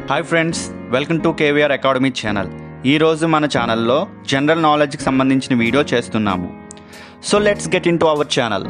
hi friends welcome to KVR academy channel ఈరోజు మన ఛానల్లో జనరల్ నాలెడ్జ్కి సంబంధించిన వీడియో చేస్తున్నాము so let's get in to our channel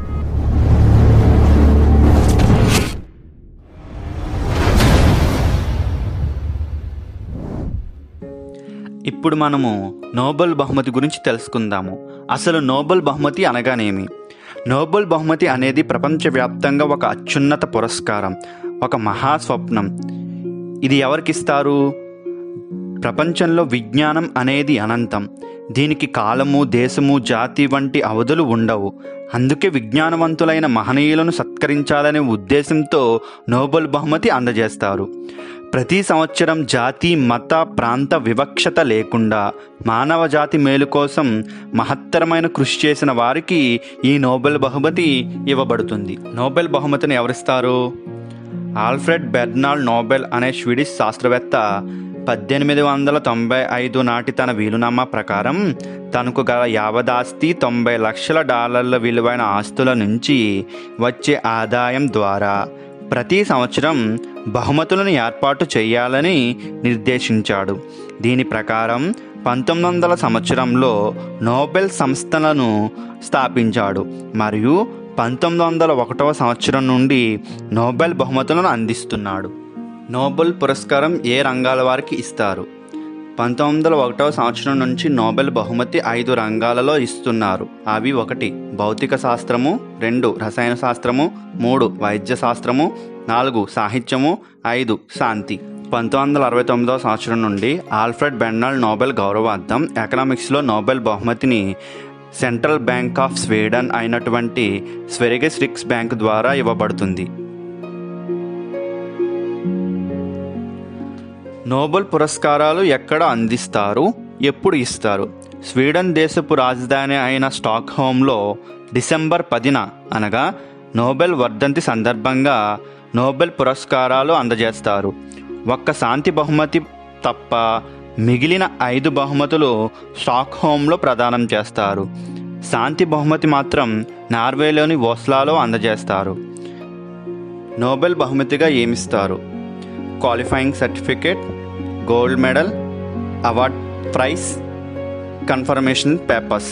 ఇప్పుడు మనము నోబెల్ బహుమతి గురించి తెలుసుకుందాము అసలు నోబెల్ బహుమతి అనగానేమి నోబెల్ బహుమతి అనేది ప్రపంచవ్యాప్తంగా ఒక అత్యున్నత పురస్కారం ఒక మహాస్వప్నం ఇది ఎవరికిస్తారు ప్రపంచంలో విజ్ఞానం అనేది అనంతం దీనికి కాలము దేశము జాతి వంటి అవధులు ఉండవు అందుకే విజ్ఞానవంతులైన మహనీయులను సత్కరించాలనే ఉద్దేశంతో నోబెల్ బహుమతి అందజేస్తారు ప్రతి సంవత్సరం జాతి మత ప్రాంత వివక్షత లేకుండా మానవ జాతి మేలు కోసం మహత్తరమైన కృషి చేసిన వారికి ఈ నోబెల్ బహుమతి ఇవ్వబడుతుంది నోబెల్ బహుమతిని ఎవరిస్తారు ఆల్ఫ్రెడ్ బెర్నాల్డ్ నోబెల్ అనే స్వీడిష్ శాస్త్రవేత్త పద్దెనిమిది వందల తొంభై ఐదు నాటి తన వీలునామా ప్రకారం తనకు గల యావదాస్తి తొంభై లక్షల డాలర్ల విలువైన ఆస్తుల నుంచి వచ్చే ఆదాయం ద్వారా ప్రతి సంవత్సరం బహుమతులను ఏర్పాటు చేయాలని నిర్దేశించాడు దీని ప్రకారం పంతొమ్మిది వందల సంవత్సరంలో నోబెల్ సంస్థలను స్థాపించాడు మరియు పంతొమ్మిది వందల ఒకటవ సంవత్సరం నుండి నోబెల్ బహుమతులను అందిస్తున్నాడు నోబెల్ పురస్కారం ఏ రంగాల వారికి ఇస్తారు పంతొమ్మిది వందల ఒకటవ సంవత్సరం నుంచి నోబెల్ బహుమతి ఐదు రంగాలలో ఇస్తున్నారు అవి ఒకటి భౌతిక శాస్త్రము రెండు రసాయన శాస్త్రము మూడు వైద్య శాస్త్రము నాలుగు సాహిత్యము ఐదు శాంతి పంతొమ్మిది వందల అరవై తొమ్మిదవ సంవత్సరం నుండి ఆల్ఫ్రెడ్ బెండాల్ నోబెల్ గౌరవార్థం ఎకనామిక్స్లో నోబెల్ బహుమతిని సెంట్రల్ బ్యాంక్ ఆఫ్ స్వీడన్ అయినటువంటి స్వెరిగస్ రిక్స్ బ్యాంక్ ద్వారా ఇవ్వబడుతుంది నోబెల్ పురస్కారాలు ఎక్కడ అందిస్తారు ఎప్పుడు ఇస్తారు స్వీడన్ దేశపు రాజధాని అయిన స్టాక్ హోమ్లో డిసెంబర్ పదిన అనగా నోబెల్ వర్ధంతి సందర్భంగా నోబెల్ పురస్కారాలు అందజేస్తారు ఒక్క శాంతి బహుమతి తప్ప మిగిలిన ఐదు బహుమతులు స్టాక్ హోమ్లో ప్రదానం చేస్తారు శాంతి బహుమతి మాత్రం నార్వేలోని ఓస్లాలో అందజేస్తారు నోబెల్ బహుమతిగా ఏమిస్తారు qualifying certificate gold medal award prize confirmation papers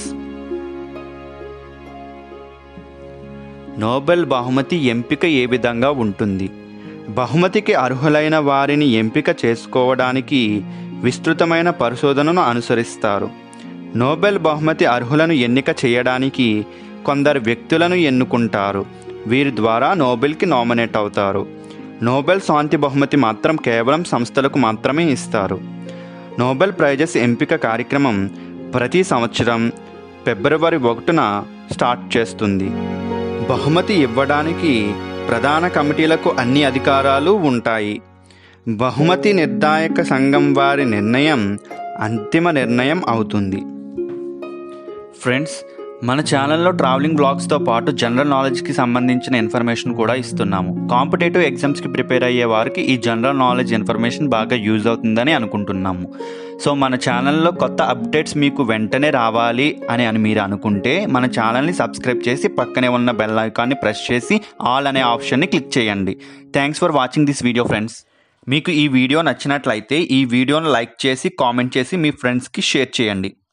Nobel బహుమతి ఎంపిక ఏ విధంగా ఉంటుంది బహుమతికి అర్హులైన వారిని ఎంపిక చేసుకోవడానికి విస్తృతమైన పరిశోధనను అనుసరిస్తారు నోబెల్ బహుమతి అర్హులను ఎన్నిక చేయడానికి కొందరు వ్యక్తులను ఎన్నుకుంటారు వీరి ద్వారా నోబెల్కి నామినేట్ అవుతారు నోబెల్ శాంతి బహుమతి మాత్రం కేవలం సంస్థలకు మాత్రమే ఇస్తారు నోబెల్ ప్రైజెస్ ఎంపిక కార్యక్రమం ప్రతి సంవత్సరం ఫిబ్రవరి ఒకటిన స్టార్ట్ చేస్తుంది బహుమతి ఇవ్వడానికి ప్రధాన కమిటీలకు అన్ని అధికారాలు ఉంటాయి బహుమతి నిర్ణాయక సంఘం వారి నిర్ణయం అంతిమ నిర్ణయం అవుతుంది ఫ్రెండ్స్ మన ఛానల్లో ట్రావెలింగ్ బ్లాగ్స్తో పాటు జనరల్ నాలెడ్జ్కి సంబంధించిన ఇన్ఫర్మేషన్ కూడా ఇస్తున్నాము కాంపిటేటివ్ ఎగ్జామ్స్కి ప్రిపేర్ అయ్యే వారికి ఈ జనరల్ నాలెడ్జ్ ఇన్ఫర్మేషన్ బాగా యూజ్ అవుతుందని అనుకుంటున్నాము సో మన ఛానల్లో కొత్త అప్డేట్స్ మీకు వెంటనే రావాలి అని అని మీరు అనుకుంటే మన ఛానల్ని సబ్స్క్రైబ్ చేసి పక్కనే ఉన్న బెల్ ఐకాన్ని ప్రెస్ చేసి ఆల్ అనే ఆప్షన్ని క్లిక్ చేయండి thanks for watching this video friends మీకు ఈ వీడియో నచ్చినట్లయితే ఈ వీడియోను లైక్ చేసి కామెంట్ చేసి మీ ఫ్రెండ్స్కి షేర్ చేయండి